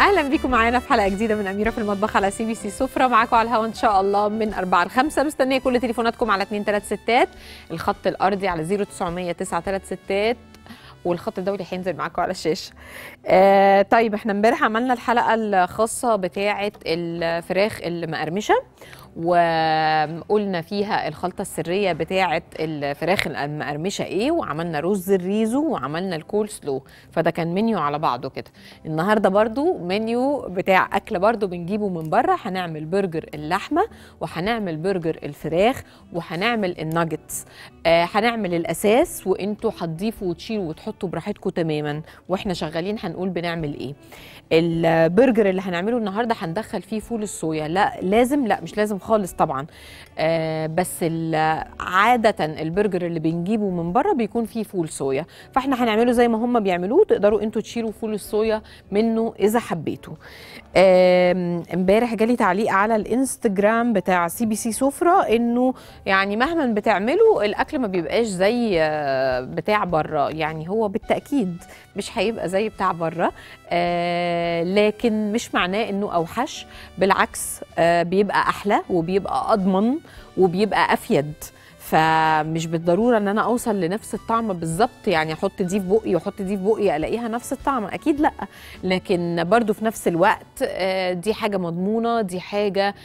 اهلا بيكم معانا في حلقه جديده من اميره في المطبخ على سي بي سي سفره معاكم على الهوا ان شاء الله من 4 ل 5 مستنيه كل تليفوناتكم على 2 3 6 الخط الارضي على 0900 9 3 6 والخط الدولي هينزل معاكم على الشاشه. آه طيب احنا امبارح عملنا الحلقه الخاصه بتاعه الفراخ المقرمشه وقلنا فيها الخلطه السريه بتاعه الفراخ المقرمشه ايه وعملنا رز الريزو وعملنا الكول سلو فده كان منيو على بعضه كده النهارده برضو منيو بتاع اكل برضو بنجيبه من بره هنعمل برجر اللحمه وهنعمل برجر الفراخ وهنعمل الناجتس آه هنعمل الاساس وانتوا هتضيفوا وتشيلوا وتحطوا براحتكم تماما واحنا شغالين هنقول بنعمل ايه البرجر اللي هنعمله النهارده هندخل فيه فول الصويا لا لازم لا مش لازم خالص طبعا آه بس عاده البرجر اللي بنجيبه من بره بيكون فيه فول صويا فاحنا هنعمله زي ما هم بيعملوه تقدروا انتوا تشيلوا فول الصويا منه اذا حبيتوا امبارح جالي تعليق على الانستجرام بتاع سي بي سي سفره انه يعني مهما بتعملوا الاكل ما بيبقاش زي بتاع بره يعني هو بالتاكيد مش هيبقى زي بتاع بره آه لكن مش معناه انه اوحش بالعكس آه بيبقى احلى وبيبقى اضمن وبيبقى افيد فمش بالضروره ان انا اوصل لنفس الطعم بالظبط يعني احط دي في بقي واحط دي في بقي الاقيها نفس الطعم اكيد لا لكن برضو في نفس الوقت دي حاجه مضمونه دي حاجه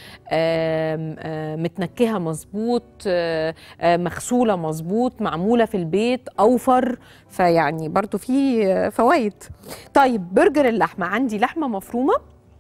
متنكهه مظبوط مغسوله مظبوط معموله في البيت اوفر فيعني برضو في فوائد طيب برجر اللحمه عندي لحمه مفرومه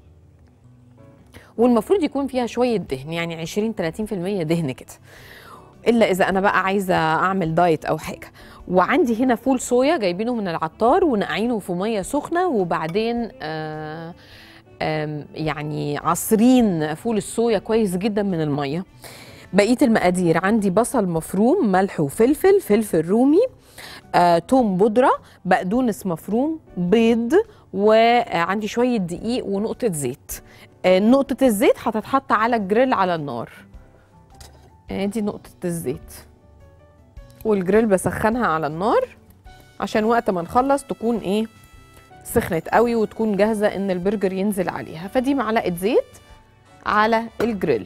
والمفروض يكون فيها شويه دهن يعني 20 30% دهن كده الا اذا انا بقى عايزه اعمل دايت او حاجه وعندي هنا فول صويا جايبينه من العطار ونقعينه في ميه سخنه وبعدين آآ آآ يعني عصرين فول الصويا كويس جدا من الميه بقيه المقادير عندي بصل مفروم ملح وفلفل فلفل رومي آه، توم بودره بقدونس مفروم بيض وعندي شويه دقيق ونقطه زيت آه، نقطه الزيت هتتحط على الجريل على النار ادي نقطة الزيت والجريل بسخنها على النار عشان وقت ما نخلص تكون ايه سخنت قوي وتكون جاهزة ان البرجر ينزل عليها فدي معلقة زيت على الجريل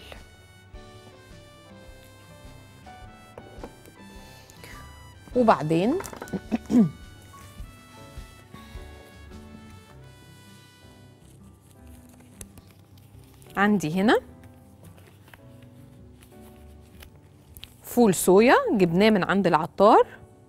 وبعدين عندي هنا فول صويا جبناه من عند العطار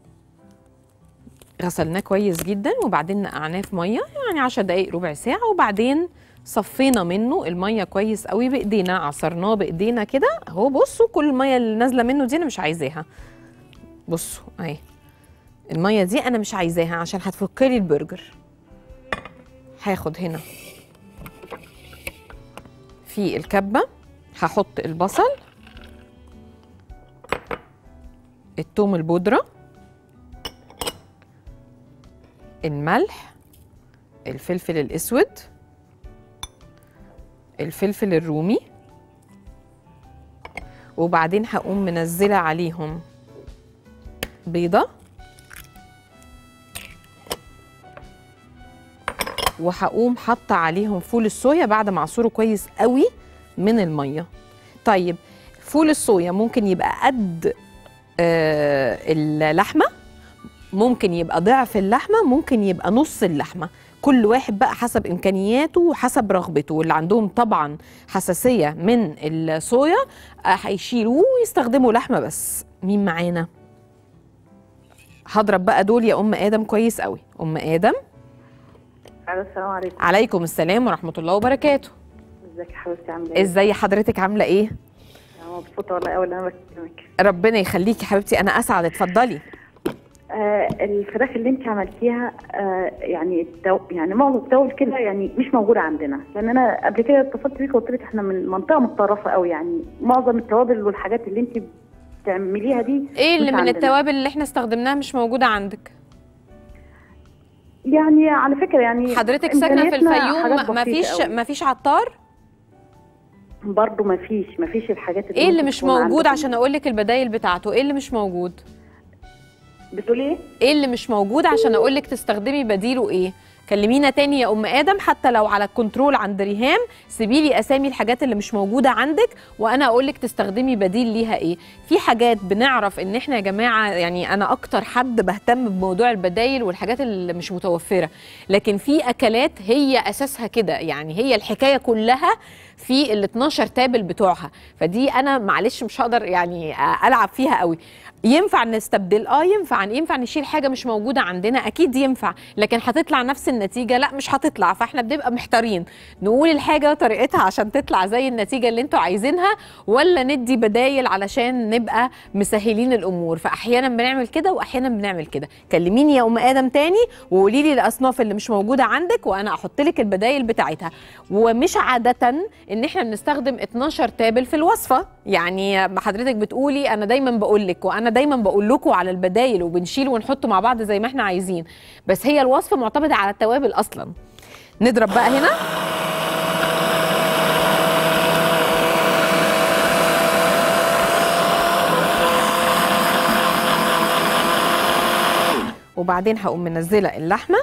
غسلناه كويس جدا وبعدين نقعناه في ميه يعني 10 دقايق ربع ساعه وبعدين صفينا منه الميه كويس قوي بايدينا عصرناه بايدينا كده اهو بصوا كل الميه اللي نازله منه دي انا مش عايزاها بصوا اهي الميه دي انا مش عايزاها عشان هتفك لي البرجر هاخد هنا في الكبه هحط البصل التوم البودرة الملح الفلفل الأسود الفلفل الرومي وبعدين هقوم منزلة عليهم بيضة وهقوم حاطة عليهم فول الصويا بعد ما اعصره كويس قوي من المية طيب فول الصويا ممكن يبقى قد آه اللحمه ممكن يبقى ضعف اللحمه ممكن يبقى نص اللحمه كل واحد بقى حسب امكانياته وحسب رغبته واللي عندهم طبعا حساسيه من الصويا هيشيلوه ويستخدموا لحمه بس مين معانا هضرب بقى دول يا ام ادم كويس قوي ام ادم السلام عليكم عليكم السلام ورحمه الله وبركاته ازيك يا حبيبتي عامله ايه ازاي حضرتك عامله ايه مبسوطه والله قوي ان انا بكلمك ربنا يخليكي حبيبتي انا اسعد اتفضلي آه الفراخ اللي انت عملتيها آه يعني التو... يعني معظم التوابل كده يعني مش موجوده عندنا لان انا قبل كده اتصلت بيك وقلت لك احنا من منطقه متطرفه قوي يعني معظم التوابل والحاجات اللي انت بتعمليها دي ايه اللي مش من عندنا. التوابل اللي احنا استخدمناها مش موجوده عندك يعني على فكره يعني حضرتك ساكنه في إمكانياتنا الفيوم حاجات ما بسيطة فيش قوي. ما فيش عطار برضه ما فيش ما فيش الحاجات اللي ايه اللي ممكن مش تكون موجود عندكم. عشان اقول لك البدايل بتاعته ايه اللي مش موجود بتقولي ايه؟ ايه اللي مش موجود عشان اقول لك تستخدمي بديله ايه كلمينا تاني يا ام ادم حتى لو على الكنترول عند ريهام سيبي لي اسامي الحاجات اللي مش موجوده عندك وانا اقول لك تستخدمي بديل ليها ايه في حاجات بنعرف ان احنا يا جماعه يعني انا اكتر حد بهتم بموضوع البدايل والحاجات اللي مش متوفره لكن في اكلات هي اساسها كده يعني هي الحكايه كلها في ال 12 تابل بتوعها فدي انا معلش مش هقدر يعني العب فيها قوي ينفع نستبدل اه ينفع ينفع نشيل حاجه مش موجوده عندنا اكيد ينفع لكن هتطلع نفس النتيجه لا مش هتطلع فاحنا بنبقى محتارين نقول الحاجه طريقتها عشان تطلع زي النتيجه اللي انتوا عايزينها ولا ندي بدايل علشان نبقى مسهلين الامور فاحيانا بنعمل كده واحيانا بنعمل كده كلميني يا ام ادم تاني وقولي لي الاصناف اللي مش موجوده عندك وانا احط لك البدايل بتاعتها ومش عاده ان احنا بنستخدم 12 تابل في الوصفه يعني ما حضرتك بتقولي انا دايما بقول لك وانا دايما بقول لكم على البدايل وبنشيل ونحط مع بعض زي ما احنا عايزين بس هي الوصفه معتمده على التوابل اصلا نضرب بقى هنا وبعدين هقوم منزله اللحمه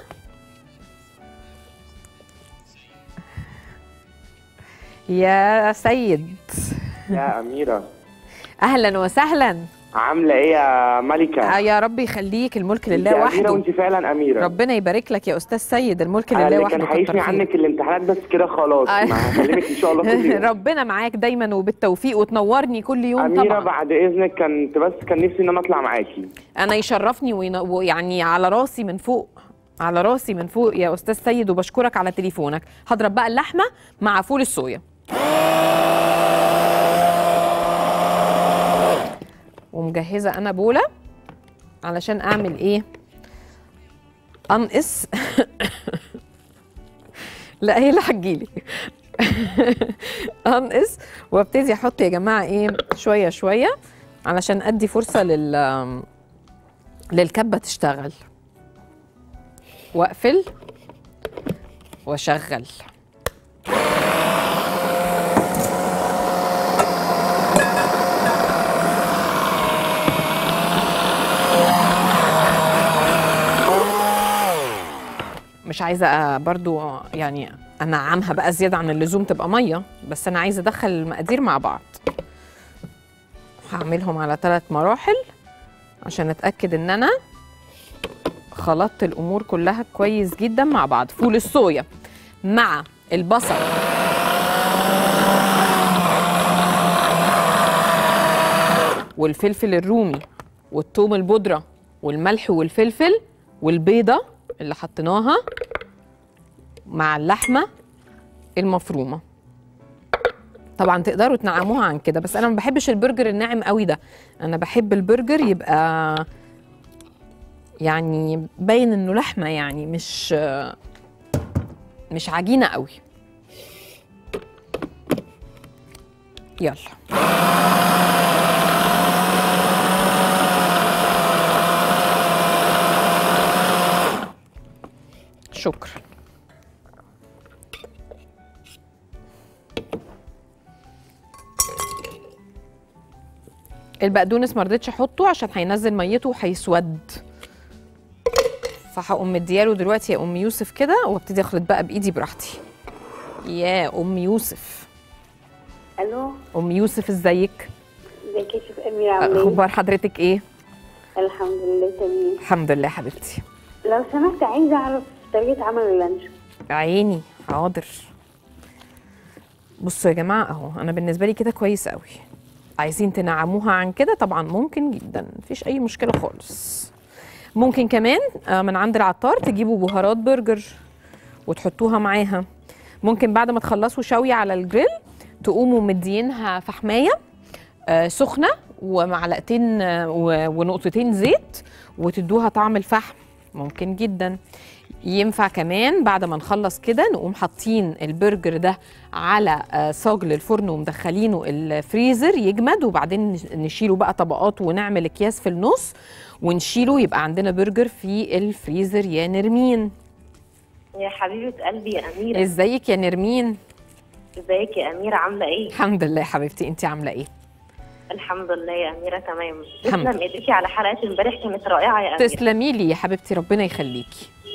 يا سيد يا أميرة اهلا وسهلا عاملة إيه يا آه ملكة؟ يا رب يخليك الملك أنت لله أميرة وحده وأنت فعلا أميرة ربنا يبارك لك يا استاذ سيد الملك أنا لله اللي وحده كان كتر حيشني خيرك. عنك الامتحانات بس كده خلاص آه. ما هكلمك إن شاء الله كل يوم ربنا معاك دايما وبالتوفيق وتنورني كل يوم أميرة طبعا بعد إذنك كنت بس كان نفسي إن أنا أطلع معاكي انا يشرفني وين- ويعني على راسي من فوق على راسي من فوق يا استاذ سيد وبشكرك على تليفونك هضرب بقى اللحمه مع فول الصويا ومجهزه انا بوله علشان اعمل ايه انقص لا هي اللي هتجيلي انقص وابتدي احط يا جماعه ايه شويه شويه علشان ادي فرصه لل للكبه تشتغل واقفل واشغل مش عايزه آه، برضو يعني انعمها بقى زياده عن اللزوم تبقى ميه بس انا عايزه ادخل المقادير مع بعض هعملهم على ثلاث مراحل عشان اتاكد ان انا خلطت الامور كلها كويس جدا مع بعض فول الصويا مع البصل والفلفل الرومي والثوم البودره والملح والفلفل والبيضه اللي حطيناها مع اللحمه المفرومه طبعا تقدروا تنعموها عن كده بس انا ما بحبش البرجر الناعم قوي ده انا بحب البرجر يبقى يعني باين انه لحمه يعني مش مش عجينه قوي يلا شكرا البقدونس ما رضيتش احطه عشان هينزل ميته وهيسود فهقوم مدياله دلوقتي يا ام يوسف كده وابتدي اخلط بقى بايدي براحتي يا ام يوسف الو ام يوسف ازيك ازيك يا شيف اميره عامله ايه؟ اخبار حضرتك ايه الحمد لله تمام الحمد لله حبيبتي لو سمحت عايزه اعرف طريقه عمل اللانش عيني حاضر بصوا يا جماعه اهو انا بالنسبه لي كده كويس قوي عايزين تنعموها عن كده طبعا ممكن جدا مفيش اي مشكله خالص ممكن كمان آه، من عند العطار تجيبوا بهارات برجر وتحطوها معاها ممكن بعد ما تخلصوا شوي على الجريل تقوموا مدينها فحمايه آه، سخنه ومعلقتين آه، و- ونقطتين زيت وتدوها طعم الفحم ممكن جدا ينفع كمان بعد ما نخلص كده نقوم حاطين البرجر ده على آه، صاج للفرن ومدخلينه الفريزر يجمد وبعدين نش- نشيله بقى طبقات ونعمل اكياس في النص ونشيله يبقى عندنا برجر في الفريزر يا نرمين يا حبيبة قلبي يا أميرة ازيك يا نرمين ازيك يا أميرة عاملة ايه؟ الحمد لله حبيبتي انت عامله ايه الحمد لله يا أميرة تمام الحمد تسلم ايديكي على حلقة امبارح كانت رائعة يا أميرة تسلمي لي يا حبيبتي ربنا يخليكي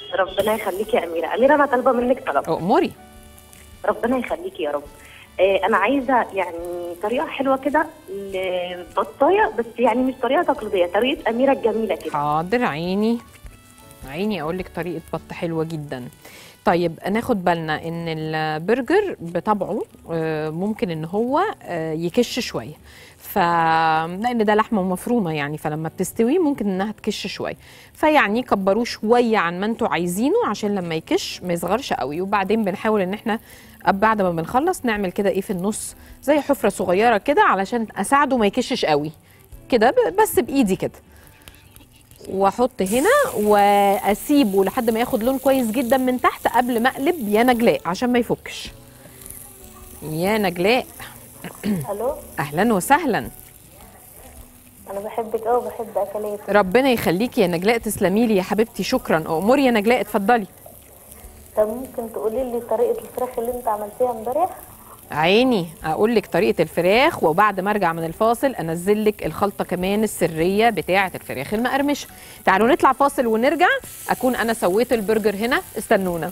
ربنا يخليكي يا اميره اميره انا طالبه منك طلب اموري ربنا يخليكي يا رب آه، انا عايزه يعني طريقه حلوه كده لبطايه بس يعني مش طريقه تقليديه طريقه اميره الجميله كده حاضر عيني عيني اقول لك طريقه بط حلوه جدا طيب ناخد بالنا ان البرجر بطبعه آه، ممكن ان هو آه، يكش شويه ف لان ده لحمه مفرومه يعني فلما بتستوي ممكن انها تكش شويه فيعني كبروه شويه عن ما انتوا عايزينه عشان لما يكش ما يصغرش قوي وبعدين بنحاول ان احنا بعد ما بنخلص نعمل كده ايه في النص زي حفره صغيره كده علشان اساعده ما يكشش قوي كده ب- بس بايدي كده واحط هنا واسيبه لحد ما ياخد لون كويس جدا من تحت قبل ما اقلب يا نجلاء عشان ما يفكش يا نجلاء الو اهلا وسهلا انا بحبك قوي وبحب اكلاتك ربنا يخليكي يا نجلاء تسلمي لي يا حبيبتي شكرا اموري يا نجلاء اتفضلي طب ممكن تقولي لي طريقه الفراخ اللي انت عملتيها امبارح عيني اقول لك طريقه الفراخ وبعد ما ارجع من الفاصل انزل لك الخلطه كمان السريه بتاعه الفراخ المقرمشه تعالوا نطلع فاصل ونرجع اكون انا سويت البرجر هنا استنونا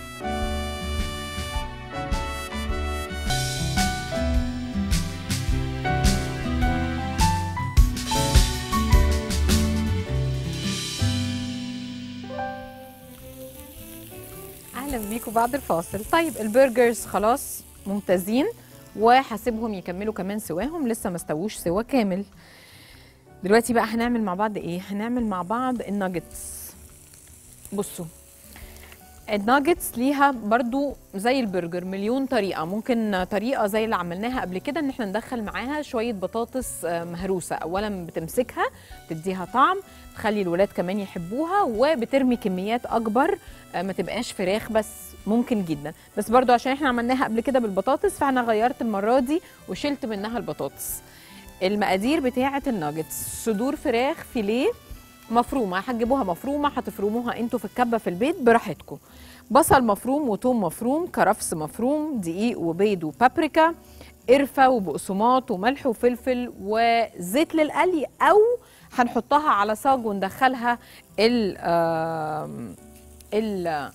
اهلا بيكم بعد الفاصل طيب البرجرز خلاص ممتازين وهسيبهم يكملوا كمان سواهم لسه ما استووش سوا كامل دلوقتي بقى هنعمل مع بعض ايه هنعمل مع بعض الناجتس بصوا الناجتس ليها برضو زي البرجر مليون طريقة ممكن طريقة زي اللي عملناها قبل كده ان احنا ندخل معاها شوية بطاطس آه، مهروسة اولا بتمسكها تديها طعم تخلي الولاد كمان يحبوها وبترمي كميات اكبر آه، ما تبقاش فراخ بس ممكن جدا بس برضو عشان احنا عملناها قبل كده بالبطاطس فانا غيرت المرة دي وشلت منها البطاطس المقادير بتاعة الناجتس صدور فراخ فيليه مفرومة هتجيبوها مفرومة هتفرموها انتوا في الكبة في البيت براحتكم بصل مفروم وتوم مفروم كرفس مفروم دقيق وبيض وبابريكا قرفة وبقسماط وملح وفلفل وزيت للقلي أو هنحطها على صاج وندخلها ال آم، ال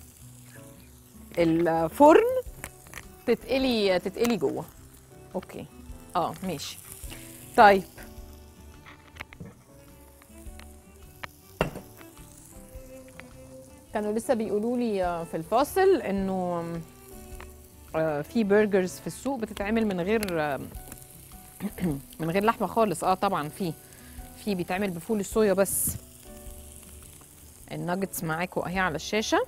الفرن تتقلي تتقلي جوه اوكي اه ماشي طيب كانوا لسه بيقولوا لي آه، في الفاصل انه آه، في برجرز في السوق بتتعمل من غير آه، من غير لحمه خالص اه طبعا في في بيتعمل بفول الصويا بس الناجتس معاكم اهي على الشاشه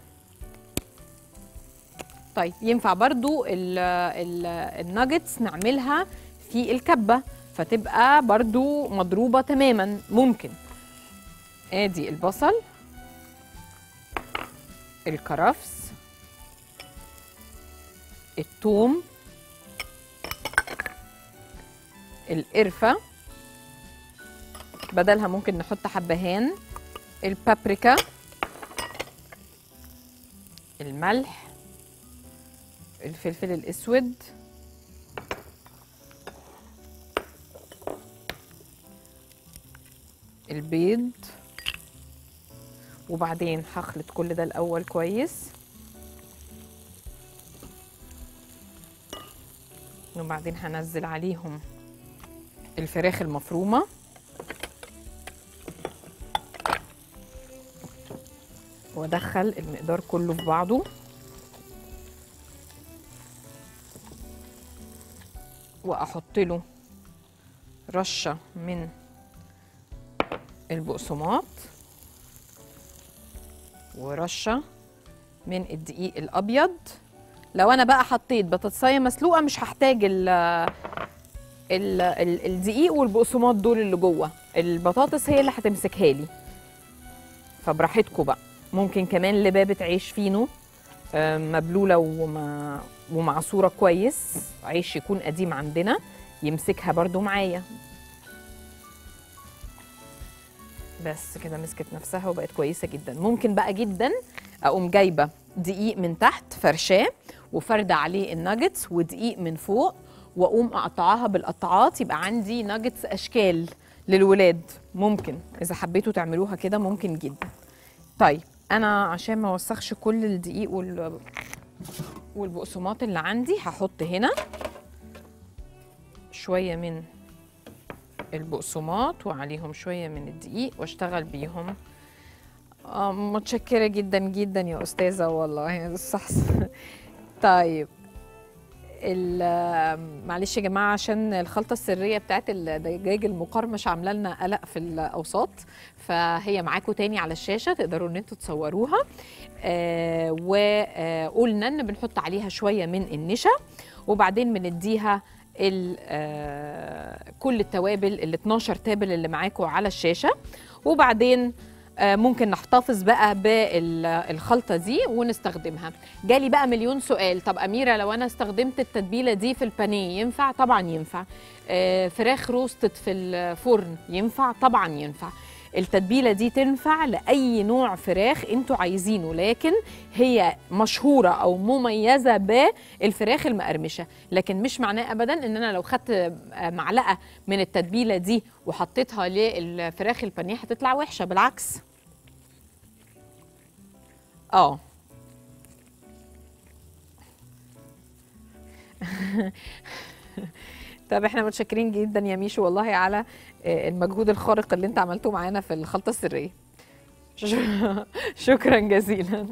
طيب ينفع برضو ال ال الناجتس نعملها في الكبه فتبقى برضو مضروبه تماما ممكن ادي البصل الكرفس الثوم القرفة بدلها ممكن نحط حبهان البابريكا الملح الفلفل الأسود البيض وبعدين هخلط كل ده الأول كويس وبعدين هنزل عليهم الفراخ المفرومة وادخل المقدار كله في بعضه واحط له رشة من البقسماط ورشه من الدقيق الابيض لو انا بقى حطيت بطاطسايه مسلوقه مش هحتاج ال ال ال الدقيق والبقسماط دول اللي جوه البطاطس هي اللي هتمسكها لي فبراحتكم بقى ممكن كمان لبابه عيش فينو آه، مبلوله وما ومعصوره كويس عيش يكون قديم عندنا يمسكها برضو معايا بس كده مسكت نفسها وبقت كويسه جدا ممكن بقى جدا اقوم جايبه دقيق من تحت فرشاه وفرده عليه الناجتس ودقيق من فوق واقوم اقطعها بالقطعات يبقى عندي ناجتس اشكال للولاد ممكن اذا حبيتوا تعملوها كده ممكن جدا طيب انا عشان ما اوسخش كل الدقيق وال والبقسماط اللي عندي هحط هنا شويه من البقسماط وعليهم شويه من الدقيق واشتغل بيهم آه متشكره جدا جدا يا استاذه والله صح طيب ال- معلش يا جماعه عشان الخلطه السريه بتاعت الدجاج المقرمش عامله لنا قلق في الاوساط فهي معاكم تاني على الشاشه تقدروا ان انتوا تصوروها آه وقلنا ان بنحط عليها شويه من النشا وبعدين بنديها ال- آه، كل التوابل ال 12 تابل اللي معاكم على الشاشه وبعدين آه، ممكن نحتفظ بقى بالخلطه دي ونستخدمها جالي بقى مليون سؤال طب اميره لو انا استخدمت التتبيله دي في البانيه ينفع طبعا ينفع آه، فراخ روستد في الفرن ينفع طبعا ينفع التتبيله دي تنفع لاي نوع فراخ انتوا عايزينه لكن هي مشهوره او مميزه بالفراخ المقرمشه لكن مش معناه ابدا ان انا لو خدت آه، معلقه من التتبيله دي وحطيتها للفراخ البانيه هتطلع وحشه بالعكس اه طب احنا متشكرين جدا يا ميشو والله على آه، المجهود الخارق اللي انت عملته معانا في الخلطه السريه ش- شكرا جزيلا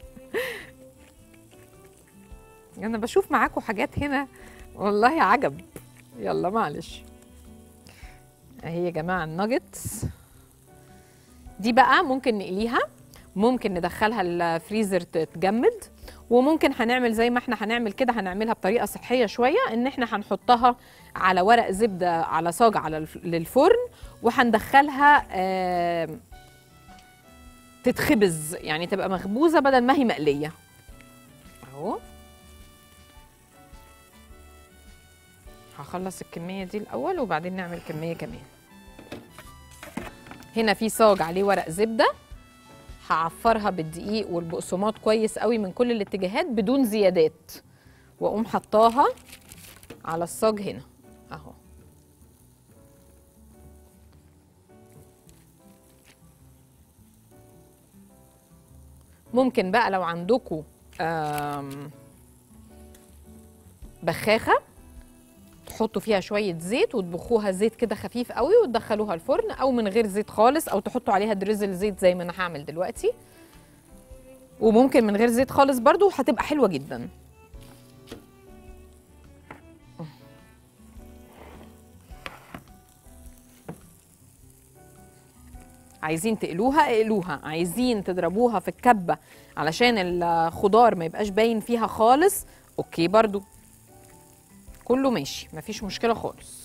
انا بشوف معاكم حاجات هنا والله عجب يلا معلش اهي يا جماعه الناجتس دي بقى ممكن نقليها ممكن ندخلها الفريزر تتجمد وممكن هنعمل زي ما احنا هنعمل كده هنعملها بطريقه صحيه شويه ان احنا هنحطها على ورق زبده على صاج على الف- للفرن وهندخلها آم، تتخبز يعني تبقى مخبوزه بدل ما هي مقليه اهو هخلص الكميه دي الاول وبعدين نعمل كميه كمان هنا في صاج عليه ورق زبده هعفرها بالدقيق والبقسماط كويس قوي من كل الاتجاهات بدون زيادات واقوم حطاها على الصاج هنا اهو ممكن بقى لو عندكم بخاخه تحطوا فيها شويه زيت وتبخوها زيت كده خفيف قوي وتدخلوها الفرن او من غير زيت خالص او تحطوا عليها دريزل زيت زي ما انا هعمل دلوقتي وممكن من غير زيت خالص برضو هتبقى حلوه جدا عايزين تقلوها اقلوها عايزين تضربوها في الكبه علشان الخضار ما يبقاش باين فيها خالص اوكي برضو كله ماشي مفيش مشكله خالص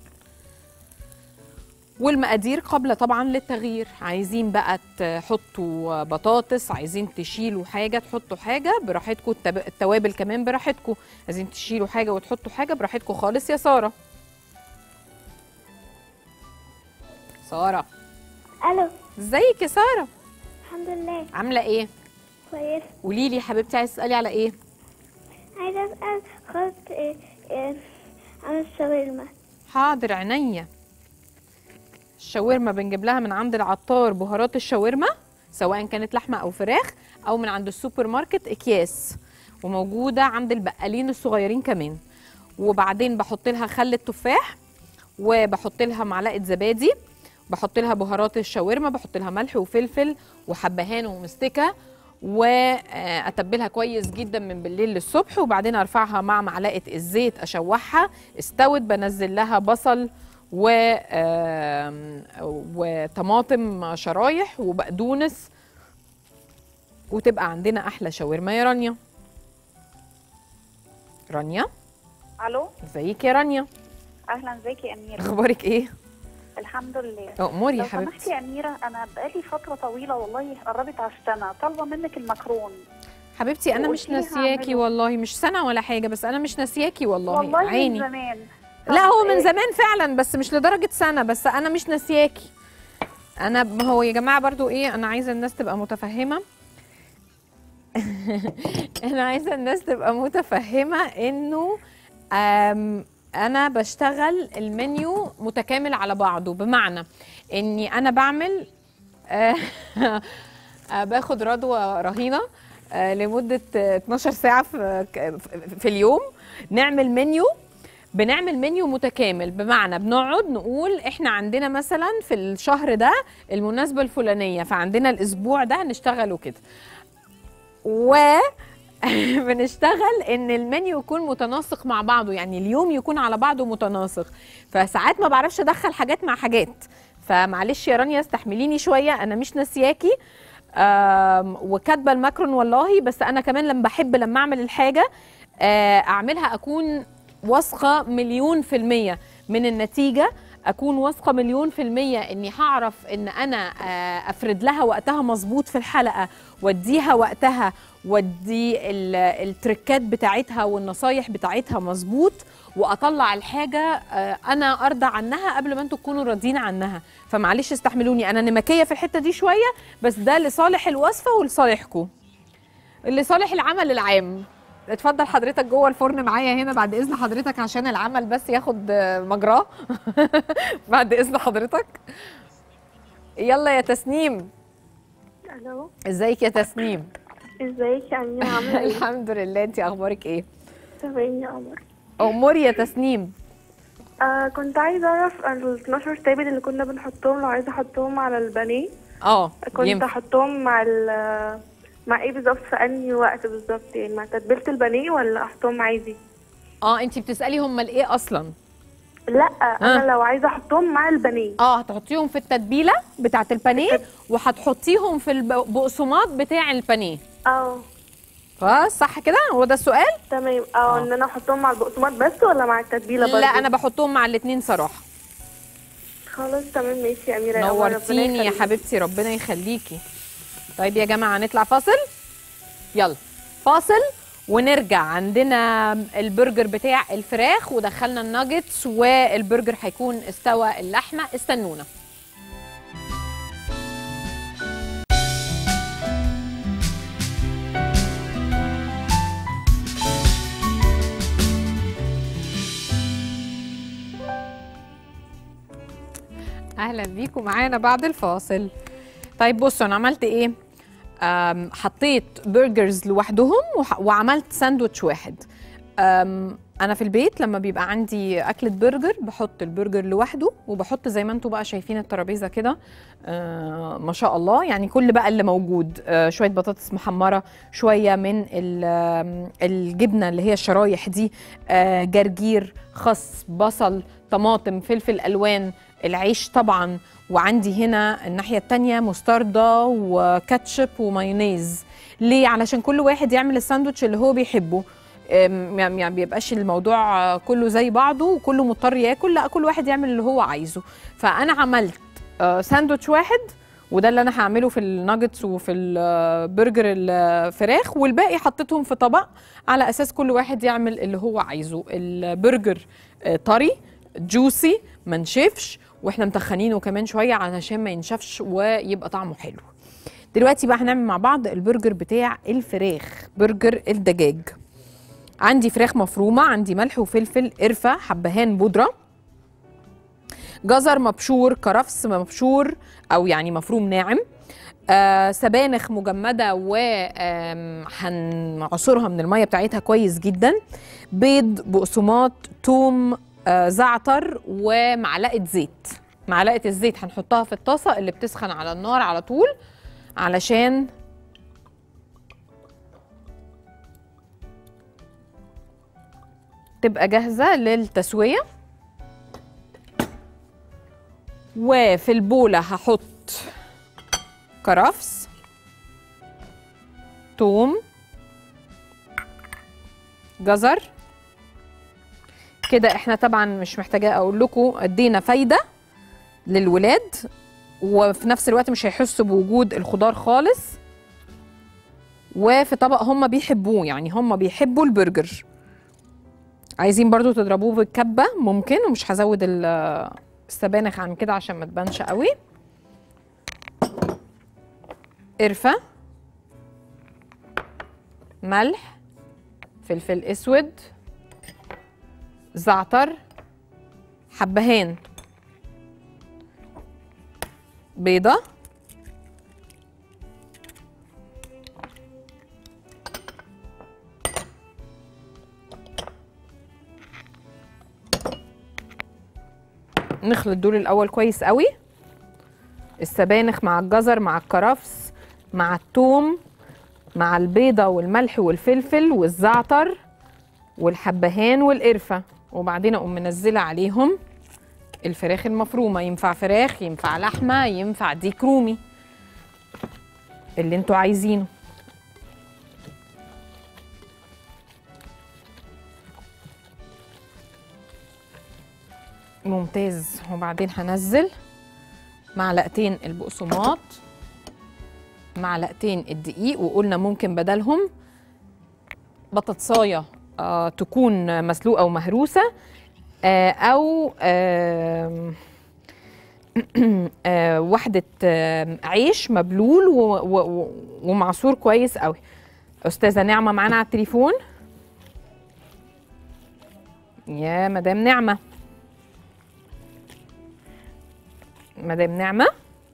والمقادير قبل طبعا للتغيير عايزين بقى تحطوا بطاطس عايزين تشيلوا حاجه تحطوا حاجه براحتكم التب- التوابل كمان براحتكم عايزين تشيلوا حاجه وتحطوا حاجه براحتكم خالص يا ساره ساره الو ازيك يا ساره الحمد لله عامله ايه كويس قولي لي يا حبيبتي عايزه تسالي على ايه عايزه اسال خط إيه إيه عن الشاورما حاضر عينيا الشاورما بنجيب لها من عند العطار بهارات الشاورما سواء كانت لحمه او فراخ او من عند السوبر ماركت اكياس وموجوده عند البقالين الصغيرين كمان وبعدين بحط لها خل التفاح وبحط لها معلقه زبادي بحط لها بهارات الشاورما بحط لها ملح وفلفل وحبهان ومستكه واتبلها كويس جدا من بالليل للصبح وبعدين ارفعها مع معلقه الزيت اشوحها استوت بنزل لها بصل و آم، وطماطم شرايح وبقدونس وتبقى عندنا احلى شاورما يا رانيا رانيا الو ازيك يا رانيا اهلا ازيك يا اميره اخباري ايه الحمد لله اموري يا لو حبيبتي سمحتي يا اميره انا بقالي فتره طويله والله قربت على السنه طالبه منك المكرون حبيبتي انا مش وقلتيلي ناسياكي هعمله. والله مش سنه ولا حاجه بس انا مش ناسياكي والله, والله عيني من زمان لا هو طب من إيه؟ زمان فعلا بس مش لدرجه سنه بس انا مش ناسياكي انا ما هو يا جماعه برضو ايه انا عايزه الناس تبقى متفهمه انا عايزه الناس تبقى متفهمه انه أم، انا بشتغل المنيو متكامل على بعضه بمعنى اني انا بعمل آه، آه، باخد رضوى رهينه آه، لمده آه، 12 ساعه في في اليوم نعمل منيو بنعمل منيو متكامل بمعنى بنقعد نقول احنا عندنا مثلا في الشهر ده المناسبه الفلانيه فعندنا الاسبوع ده هنشتغله كده و بنشتغل ان المنيو يكون متناسق مع بعضه يعني اليوم يكون على بعضه متناسق فساعات ما بعرفش ادخل حاجات مع حاجات فمعلش يا رانيا استحمليني شويه انا مش ناسياكي آم، وكاتبه الماكرون والله بس انا كمان لما بحب لما اعمل الحاجه آه، اعملها اكون واثقه مليون في الميه من النتيجه اكون واثقه مليون في الميه اني هعرف ان انا آه، افرد لها وقتها مظبوط في الحلقه واديها وقتها وادي ال- التركات بتاعتها والنصايح بتاعتها مظبوط واطلع الحاجه آه، انا ارضى عنها قبل ما انتوا تكونوا راضيين عنها فمعلش استحملوني انا نمكيه في الحته دي شويه بس ده لصالح الوصفه ولصالحكم لصالح العمل العام اتفضل حضرتك جوه الفرن معايا هنا بعد اذن حضرتك عشان العمل بس ياخد آه، مجراه بعد اذن حضرتك يلا يا تسنيم الو ازيك يا تسنيم ازيك يا اميره عامله ايه الحمد لله انت اخبارك ايه تمام يا قمر اموري يا تسنيم آه كنت عايزه اعرف ال 12 تابل اللي كنا بنحطهم لو عايزه احطهم على البانيه اه كنت ينفع. احطهم مع ال مع ايه بالظبط في انهي وقت بالظبط يعني مع تتبيله البانيه ولا احطهم عادي اه انت بتسالي هم الايه اصلا لا انا آه. لو عايزه احطهم مع البانيه اه هتحطيهم في التتبيله بتاعه البانيه وهتحطيهم في البقسماط بتاع البانيه اه خلاص صح كده هو ده السؤال تمام اه ان انا احطهم مع البقسماط بس ولا مع التتبيله برضه لا انا بحطهم مع الاثنين صراحه خلاص تمام ماشي يا اميره يا قمر، ربنا نورتيني يا يخليك. حبيبتي ربنا يخليكي طيب يا جماعه هنطلع فاصل يلا فاصل ونرجع عندنا البرجر بتاع الفراخ ودخلنا الناجتس والبرجر هيكون استوى اللحمه استنونا اهلا بيكم معانا بعد الفاصل طيب بصوا انا عملت ايه أم، حطيت برجرز لوحدهم وح- وعملت ساندوتش واحد أم، انا في البيت لما بيبقى عندي اكله برجر بحط البرجر لوحده وبحط زي ما انتم بقى شايفين الترابيزه كده آه ما شاء الله يعني كل بقى اللي موجود آه شويه بطاطس محمره شويه من ال- آم، الجبنه اللي هي الشرايح دي آه جرجير خس بصل طماطم فلفل الوان العيش طبعا وعندي هنا الناحيه التانية مستردة وكاتشب ومايونيز ليه علشان كل واحد يعمل الساندوتش اللي هو بيحبه أم، يعني ما بيبقاش الموضوع آه، كله زي بعضه وكله مضطر ياكل لا كل واحد يعمل اللي هو عايزه فانا عملت آه، ساندوتش واحد وده اللي انا هعمله في الناجتس وفي البرجر الفراخ والباقي حطيتهم في طبق على اساس كل واحد يعمل اللي هو عايزه البرجر آه، طري جوسي ما نشفش واحنا متخنينه كمان شويه علشان ما ينشفش ويبقى طعمه حلو دلوقتي بقى هنعمل مع بعض البرجر بتاع الفراخ برجر الدجاج عندي فراخ مفرومه عندي ملح وفلفل قرفه حبهان بودره جزر مبشور كرفس مبشور او يعني مفروم ناعم آه سبانخ مجمده وهنعصرها من الميه بتاعتها كويس جدا بيض بقسماط توم آه زعتر ومعلقه زيت معلقه الزيت هنحطها في الطاسه اللي بتسخن على النار على طول علشان تبقى جاهزه للتسويه وفي البوله هحط كرفس توم جزر كده احنا طبعا مش محتاجه اقول لكم ادينا فايده للولاد وفي نفس الوقت مش هيحسوا بوجود الخضار خالص وفي طبق هم بيحبوه يعني هم بيحبوا البرجر عايزين برضو تضربوه بالكبه ممكن ومش هزود ال- السبانخ عن كده عشان ما تبانش قوي قرفه ملح فلفل اسود زعتر حبهان بيضه نخلط دول الاول كويس قوي السبانخ مع الجزر مع الكرفس مع الثوم مع البيضه والملح والفلفل والزعتر والحبهان والقرفه وبعدين اقوم منزله عليهم الفراخ المفرومه ينفع فراخ ينفع لحمه ينفع ديك رومي اللي انتوا عايزينه ممتاز وبعدين هنزل معلقتين البقسماط معلقتين الدقيق وقلنا ممكن بدلهم بطاطسايه آه تكون مسلوقه ومهروسه آه او آه آه واحده آه عيش مبلول و- و- و- ومعصور كويس قوي استاذه نعمه معانا على التليفون يا مدام نعمه مدام نعمه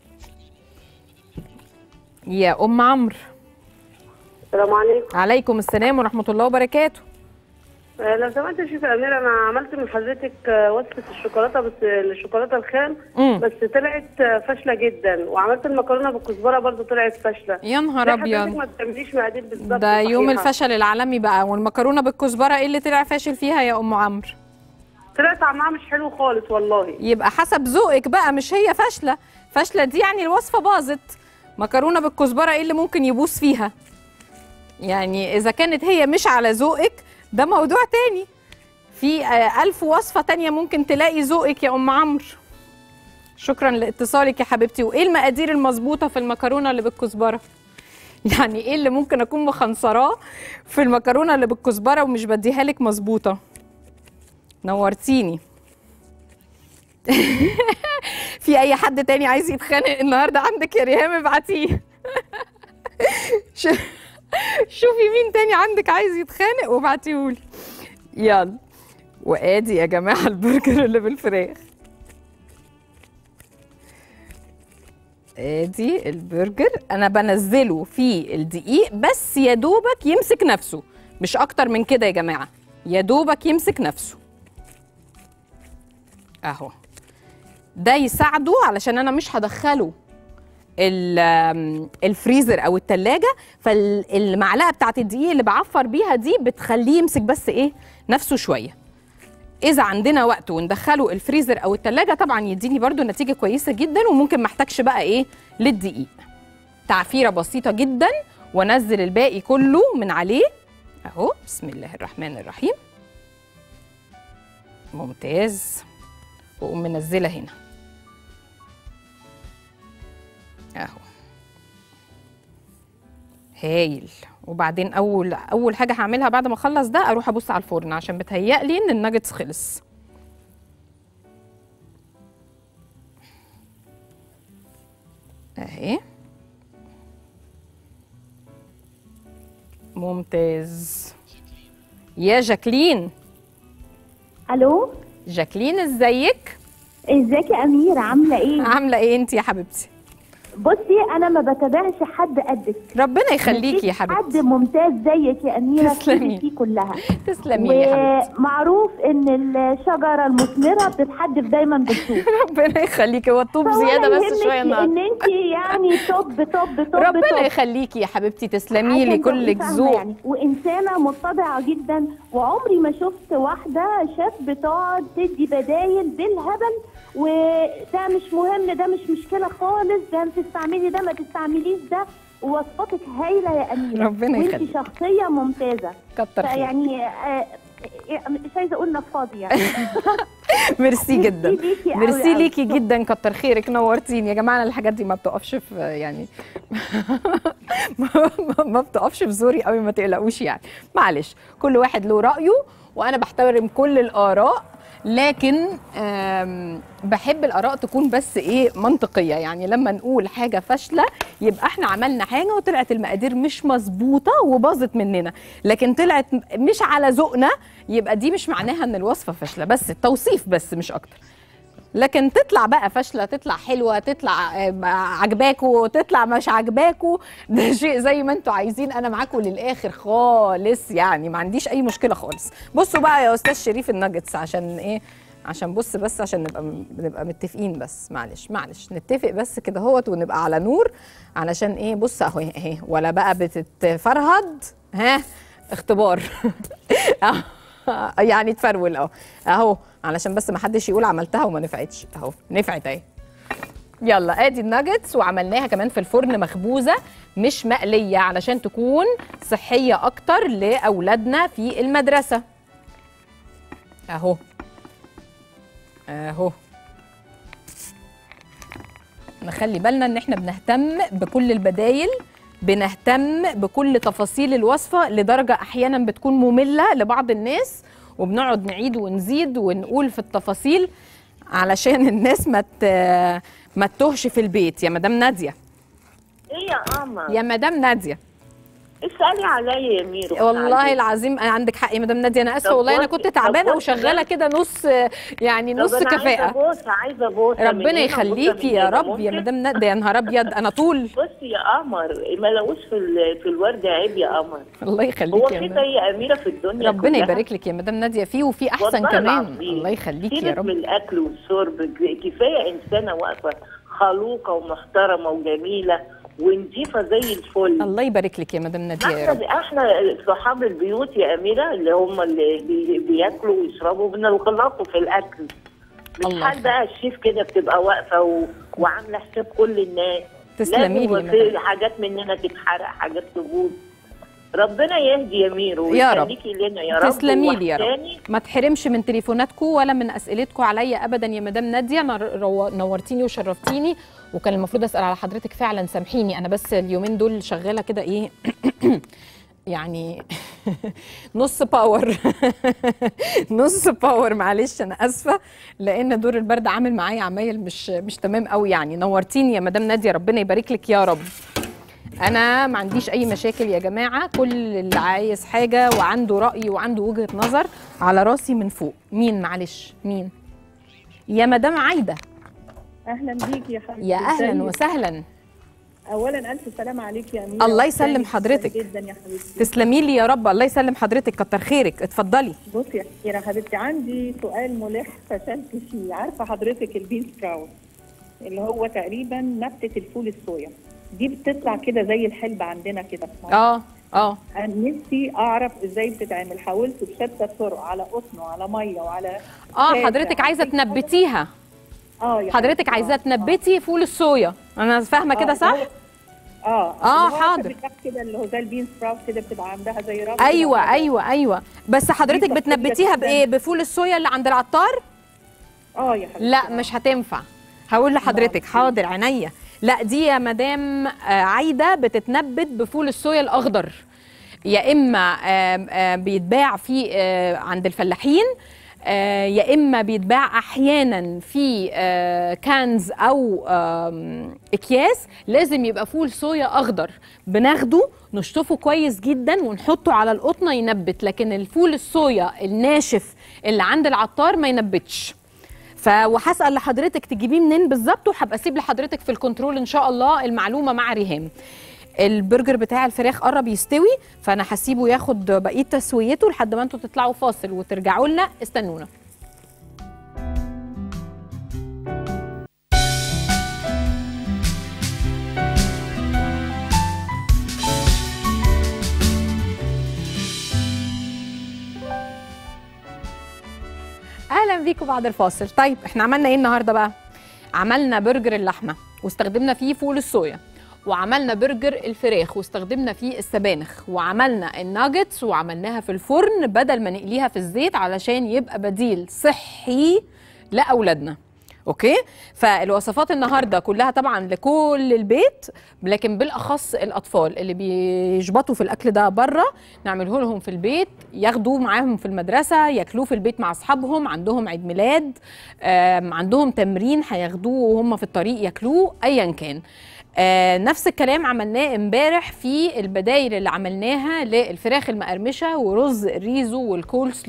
يا ام عمرو السلام عليكم عليكم السلام ورحمه الله وبركاته آه، لو سمحت يا شيخ أمير أنا عملت من حضرتك آه، وصفة الشوكولاتة بس الشوكولاتة الخام مم. بس طلعت آه، فاشلة جدا وعملت المكرونة بالكزبرة برضو طلعت فاشلة يا نهار ليه حضرتك ابيض ما بتعمليش مقادير بالظبط ده يوم صحيحة؟ الفشل العالمي بقى والمكرونه بالكزبره ايه اللي طلع فاشل فيها يا ام عمرو طلع طعمها مش حلو خالص والله يبقى حسب ذوقك بقى مش هي فاشله فاشله دي يعني الوصفه باظت مكرونه بالكزبره ايه اللي ممكن يبوظ فيها يعني اذا كانت هي مش على ذوقك ده موضوع تاني في آه، ألف وصفة تانية ممكن تلاقي ذوقك يا أم عمرو شكرا لاتصالك يا حبيبتي وإيه المقادير المظبوطة في المكرونة اللي بالكزبرة يعني إيه اللي ممكن أكون مخنصراه في المكرونة اللي بالكزبرة ومش بديها لك مظبوطة نورتيني في اي حد تاني عايز يتخانق النهارده عندك يا ريهام ابعتيه ش- شوفي مين تاني عندك عايز يتخانق وابعتيهولي يلا وادي يا جماعه البرجر اللي بالفراخ ادي البرجر انا بنزله في الدقيق بس يا دوبك يمسك نفسه مش اكتر من كده يا جماعه يا دوبك يمسك نفسه اهو ده يساعده علشان انا مش هدخله ال- آم، الفريزر او التلاجة فالمعلقه بتاعت الدقيق اللي بعفر بيها دي بتخليه يمسك بس ايه نفسه شويه اذا عندنا وقت وندخله الفريزر او التلاجة طبعا يديني برضو نتيجه كويسه جدا وممكن محتاجش بقى ايه للدقيق تعفيره بسيطه جدا وانزل الباقي كله من عليه اهو بسم الله الرحمن الرحيم ممتاز واقوم منزله هنا اهو هايل وبعدين اول اول حاجه هعملها بعد ما اخلص ده اروح ابص على الفرن عشان بتهيألي ان الناجتس خلص اهي ممتاز يا جاكلين الو جاكلين ازيك ازيك يا اميره عامله ايه عامله ايه انت يا حبيبتي بصي انا ما بتابعش حد قدك ربنا يخليكي يا مفيش حد حبيبتي ممتاز زيك يا اميره تسلمي. في كلها تسلمي لي يا حبيبتي ومعروف ان الشجره المثمره بتتحدف دايما بالطوب ربنا يخليكي هو الطوب فولا زياده بس يهمك شويه النهارده ان انت يعني توب توب توب ربنا توب. يخليكي يا حبيبتي تسلمي لي عشان تبقي كلك فاهمة ذوق يعني وانسانه متضعه جدا وعمري ما شفت واحده شاف بتقعد تدي بدايل بالهبل وده مش مهم ده مش مشكله خالص ده تستعملي ده ما تستعمليش ده ووصفاتك هايله يا اميره ربنا وانت يخليك. شخصيه ممتازه كتر خيرك فيعني آه، آه، مش عايزه اقول نفاضي يعني ميرسي جدا ميرسي ليكي أوي ميرسي أوي. ليكي جدا كتر خيرك نورتيني يا جماعه أنا الحاجات دي ما بتقفش في يعني ما- ما بتقفش في زوري قوي ما تقلقوش يعني معلش كل واحد له رايه وانا بحترم كل الاراء لكن آم، بحب الاراء تكون بس ايه منطقيه يعني لما نقول حاجه فاشله يبقى احنا عملنا حاجه وطلعت المقادير مش مظبوطه وباظت مننا لكن طلعت مش على ذوقنا يبقى دي مش معناها ان الوصفه فاشله بس التوصيف بس مش اكتر لكن تطلع بقى فاشله تطلع حلوه تطلع آه، عجباكوا تطلع مش عجباكوا ده شيء زي ما انتوا عايزين انا معاكم للاخر خالص يعني ما عنديش اي مشكله خالص بصوا بقى يا استاذ شريف الناجتس عشان ايه عشان بص بس عشان نبقى نبقى متفقين بس معلش معلش نتفق بس كده اهوت ونبقى على نور علشان ايه بص اهو اهي ولا بقى بتتفرهد ها اختبار أهو. يعني تفرول اهو اهو علشان بس ما حدش يقول عملتها وما نفعتش اهو نفعت اهي يلا ادي الناجتس وعملناها كمان في الفرن مخبوزه مش مقليه علشان تكون صحيه اكتر لاولادنا في المدرسه اهو اهو نخلي بالنا ان احنا بنهتم بكل البدايل بنهتم بكل تفاصيل الوصفه لدرجه احيانا بتكون ممله لبعض الناس وبنقعد نعيد ونزيد ونقول في التفاصيل علشان الناس ما ت- ما تتوهش في البيت يا مدام ناديه ايه يا قمر يا مدام ناديه اسالي عليا يا ميرو والله العظيم عندك حق يا مدام ناديه انا اسفه طب والله انا بصي- كنت طب تعبانه بصي وشغاله بقى. كده نص يعني طب نص أنا عايزة كفاءه بوسه عايزه بوسه من ربنا هنا يخليكي وبوسة من يا هنا. رب يا ممكن؟ مدام ناديه يا نهار ابيض انا طول بصي يا قمر ما لقوش في ال- في الورد عيب يا قمر الله هو يخليكي يا في مدام زي اميره في الدنيا ربنا كلها؟ يبارك لك يا مدام ناديه فيه وفي احسن والله كمان العظيم. الله يخليكي يا سيبك رب من الاكل والشرب كفايه انسانه واقفه خلوقه ومحترمه وجميله ونضيفه زي الفل الله يبارك لك يا مدام ناديه يا رب احنا احنا صحاب البيوت يا اميره اللي هم اللي بي- بياكلوا ويشربوا بنغلطوا في الاكل مش الله حال بقى الشيف كده بتبقى واقفه و... وعامله حساب كل الناس تسلمي لي لازم يا في مدام. حاجات مننا تتحرق حاجات تبوظ ربنا يهدي يا ميرو يا رب. ويخليكي لنا يا رب تسلمي لي يا رب ووحداني. ما تحرمش من تليفوناتكم ولا من اسئلتكم عليا ابدا يا مدام ناديه نر- رو- نورتيني وشرفتيني وكان المفروض اسال على حضرتك فعلا سامحيني انا بس اليومين دول شغاله كده ايه يعني نص باور نص باور معلش انا اسفه لان دور البرد عامل معايا عمايل مش مش تمام قوي يعني نورتيني يا مدام ناديه ربنا يبارك لك يا رب انا ما عنديش اي مشاكل يا جماعه كل اللي عايز حاجه وعنده راي وعنده وجهه نظر على راسي من فوق مين معلش مين يا مدام عايده اهلا بيك يا حبيبتي يا اهلا إزيك؟ وسهلا اولا الف سلام عليك يا اميره الله يسلم وحشاني حضرتك. جدا يا حبيبتي تسلمي لي يا رب الله يسلم حضرتك كتر خيرك اتفضلي بصي يا أميرة حبيبتي عندي سؤال ملح فشلت فيه عارفه حضرتك البين سبراوت اللي هو تقريبا نبته الفول الصويا دي بتطلع كده زي الحلبة عندنا كده في مصر اه اه انا نفسي اعرف ازاي بتتعمل حاولت بشتى الطرق على قطن وعلى ميه وعلى اه فاتح. حضرتك عايزه تنبتيها اه يا حضرتك حبيبتي، عايزه آه. تنبتي فول الصويا انا فاهمه كده آه، صح هو- اه آه، اللي هو حاضر. بتاع كده اللي هو زي البين سبراوت كده بتبقى عندها زي ربط ايوه ايوه ايوه بس حضرتك صحية بتنبتيها جداً. بايه بفول الصويا اللي عند العطار اه يا حبيبتي لا مش هتنفع هقول لحضرتك حاضر عينيا لا دي يا مدام آه، عايده بتتنبت بفول الصويا الاخضر يا اما آم، آم، بيتباع في آه، عند الفلاحين آه، يا اما بيتباع احيانا في آه، كانز او آم، اكياس لازم يبقى فول صويا اخضر بناخده نشطفه كويس جدا ونحطه على القطنه ينبت لكن الفول الصويا الناشف اللي عند العطار ما ينبتش ف وهسال لحضرتك تجيبيه منين بالظبط وهبقى اسيب لحضرتك في الكنترول ان شاء الله المعلومه مع ريهام البرجر بتاع الفراخ قرب يستوي فانا هسيبه ياخد بقيه تسويته لحد ما انتوا تطلعوا فاصل وترجعوا لنا استنونا اهلا بيكم بعد الفاصل طيب احنا عملنا ايه النهارده بقى عملنا برجر اللحمه واستخدمنا فيه فول الصويا وعملنا برجر الفراخ واستخدمنا فيه السبانخ وعملنا الناجتس وعملناها في الفرن بدل ما نقليها في الزيت علشان يبقى بديل صحي لاولادنا اوكي فالوصفات النهارده كلها طبعا لكل البيت لكن بالاخص الاطفال اللي بيشبطوا في الاكل ده بره نعمله لهم في البيت ياخدوه معاهم في المدرسه ياكلوه في البيت مع اصحابهم عندهم عيد ميلاد آم، عندهم تمرين هياخدوه وهم في الطريق ياكلوه ايا كان آه نفس الكلام عملناه امبارح في البدايل اللي عملناها للفراخ المقرمشه ورز الريزو والكول سلو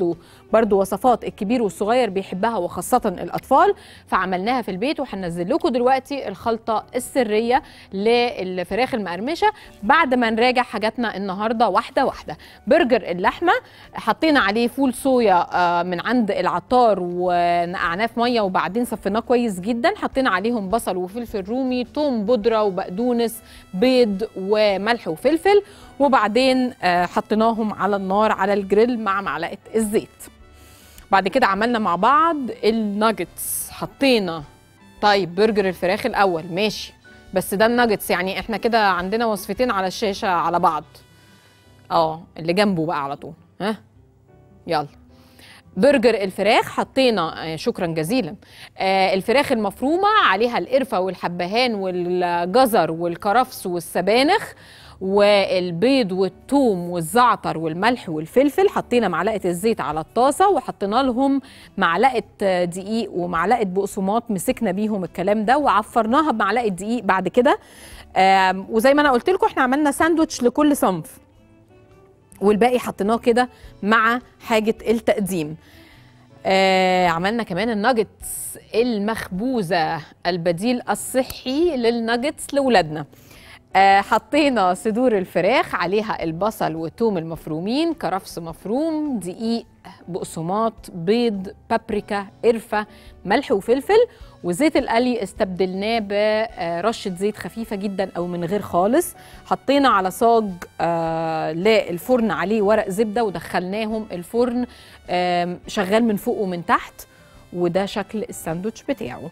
برضو وصفات الكبير والصغير بيحبها وخاصه الاطفال فعملناها في البيت وهنزل لكم دلوقتي الخلطه السريه للفراخ المقرمشه بعد ما نراجع حاجاتنا النهارده واحده واحده برجر اللحمه حطينا عليه فول صويا آه، من عند العطار ونقعناه في ميه وبعدين صفيناه كويس جدا حطينا عليهم بصل وفلفل رومي توم بودره وبقدونس بيض وملح وفلفل وبعدين آه، حطيناهم على النار على الجريل مع معلقه الزيت بعد كده عملنا مع بعض الناجتس حطينا طيب برجر الفراخ الاول ماشي بس ده الناجتس يعني احنا كده عندنا وصفتين على الشاشه على بعض اه اللي جنبه بقى على طول ها يلا برجر الفراخ حطينا آه، شكرا جزيلا آه، الفراخ المفرومه عليها القرفه والحبهان والجزر والكرفس والسبانخ والبيض والثوم والزعتر والملح والفلفل حطينا معلقه الزيت على الطاسه وحطينا لهم معلقه آه، دقيق ومعلقه بقسماط مسكنا بيهم الكلام ده وعفرناها بمعلقه دقيق بعد كده آم، وزي ما انا قلت لكم احنا عملنا ساندوتش لكل صنف والباقي حطيناه كده مع حاجه التقديم آه عملنا كمان الناجتس المخبوزه البديل الصحي للناجتس لاولادنا آه حطينا صدور الفراخ عليها البصل والثوم المفرومين كرفس مفروم دقيق بقسماط بيض بابريكا قرفه ملح وفلفل وزيت القلي استبدلناه برشه زيت خفيفه جدا او من غير خالص حطينا على صاج آه للفرن عليه ورق زبده ودخلناهم الفرن آم، شغال من فوق ومن تحت وده شكل الساندوتش بتاعه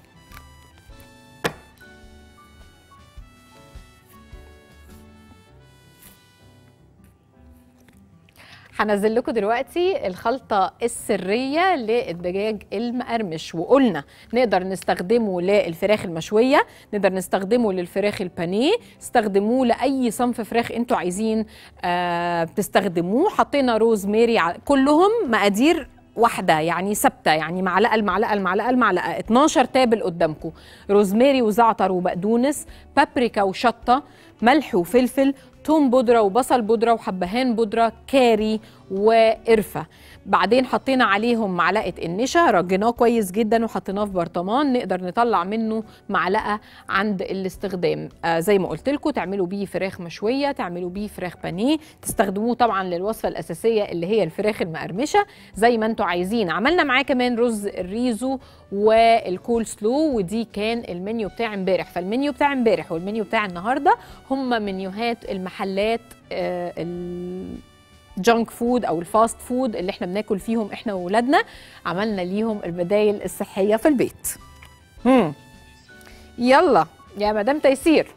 هنزل لكم دلوقتي الخلطة السرية للدجاج المقرمش وقلنا نقدر نستخدمه للفراخ المشوية نقدر نستخدمه للفراخ البانيه استخدموه لأي صنف فراخ انتوا عايزين آه تستخدموه حطينا روزماري ع- كلهم مقادير واحدة يعني ثابتة يعني معلقة المعلقة المعلقة المعلقة 12 تابل قدامكم روزماري وزعتر وبقدونس بابريكا وشطة ملح وفلفل توم بودرة وبصل بودرة وحبهان بودرة كاري وقرفة بعدين حطينا عليهم معلقة النشا رجيناه كويس جدا وحطيناه في برطمان نقدر نطلع منه معلقة عند الاستخدام آه زي ما قلت لكم تعملوا بيه فراخ مشوية تعملوا بيه فراخ بانيه تستخدموه طبعا للوصفة الأساسية اللي هي الفراخ المقرمشة زي ما انتوا عايزين عملنا معاه كمان رز الريزو والكول سلو ودي كان المنيو بتاع امبارح فالمنيو بتاع امبارح والمنيو بتاع النهارده هم منيوهات المحلات آه الجانك فود او الفاست فود اللي احنا بناكل فيهم احنا واولادنا عملنا ليهم البدايل الصحيه في البيت هم. يلا يا مدام تيسير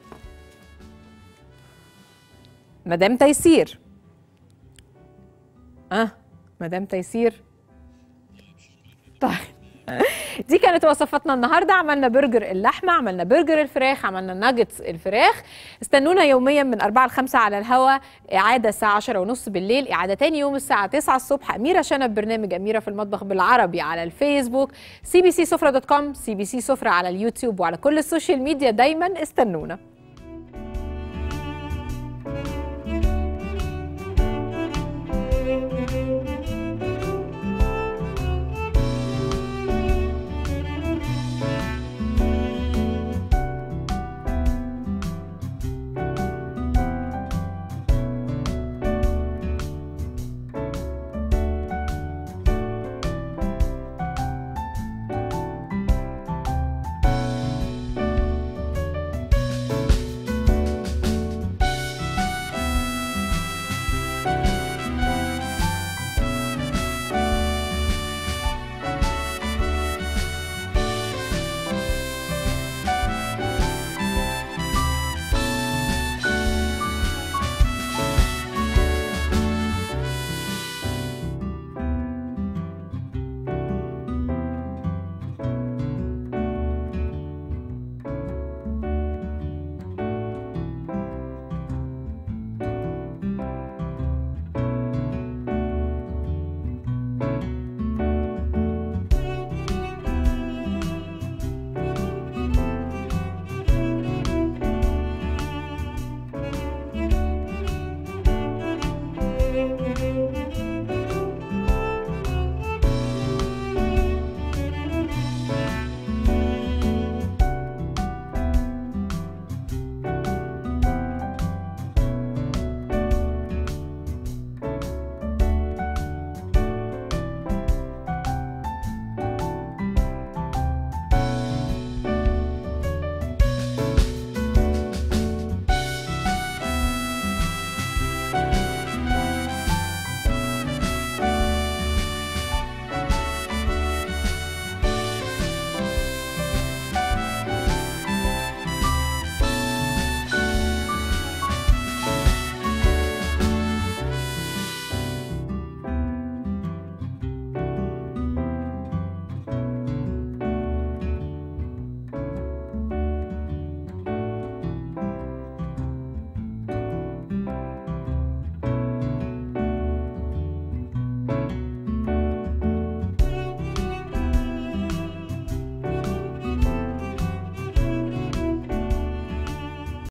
مدام تيسير اه مدام تيسير طيب دي كانت وصفاتنا النهارده عملنا برجر اللحمه عملنا برجر الفراخ عملنا ناجتس الفراخ استنونا يوميا من 4 ل 5 على الهوا اعاده الساعه 10 ونص بالليل اعاده تاني يوم الساعه 9 الصبح اميره شنب برنامج اميره في المطبخ بالعربي على الفيسبوك سي بي سي سفره دوت كوم سي بي سي سفره على اليوتيوب وعلى كل السوشيال ميديا دايما استنونا